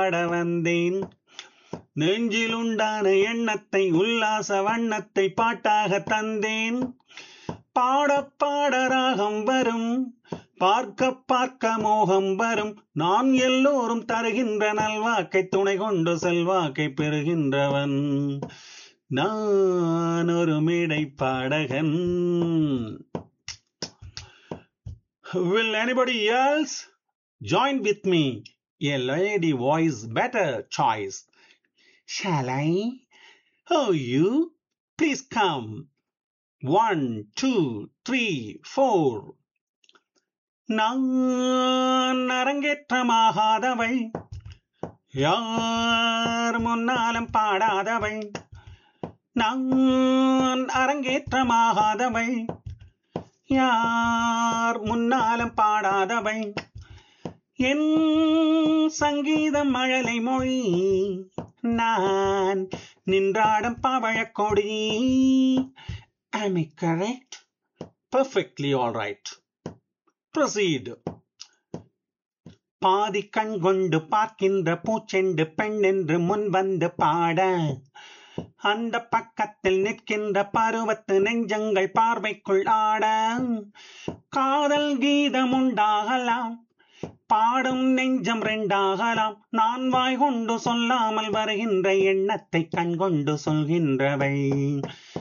பாட வந்தேன் நெஞ்சில் உண்டான எண்ணத்தை உல்லாச வண்ணத்தை பாட்டாக தந்தேன் பாட பாட ராகம் வரும் பார்க்க பார்க்க மோகம் வரும் நான் எல்லோரும் தருகின்ற நல்வாக்கை துணை கொண்டு செல்வாக்கை பெறுகின்றவன் நான் ஒரு மேடை பாடகன் Will anybody else join with me? A lady voice better choice. Shall I? Oh, you? Please come. One, two, three, four. நான் அரங்கேற்றமாகாதவள் யார் முன்னாலும் பாடாதவள் நான் அரங்கேற்றமாகாதவள் யார் முன்னாலும் பாடாதவள் என் சங்கீதம் மழலை மொழி நான் நின்றாடும் பவழக்கொடி Am I correct? Perfectly all right. Proceed. பாதி கண் கொண்டு பார்க்கின்ற பூச்செண்டு பெண் என்று முன் வந்து பாட அந்த பக்கத்தில் நிற்கின்ற பருவத்து நெஞ்சங்கள் பார்வைக்குள் ஆட காதல் கீதம் உண்டாகலாம் பாடும் நெஞ்சம் ரெண்டாகலாம் நான் வாய் கொண்டு சொல்லாமல் வருகின்ற எண்ணத்தை கண் கொண்டு சொல்கின்றவை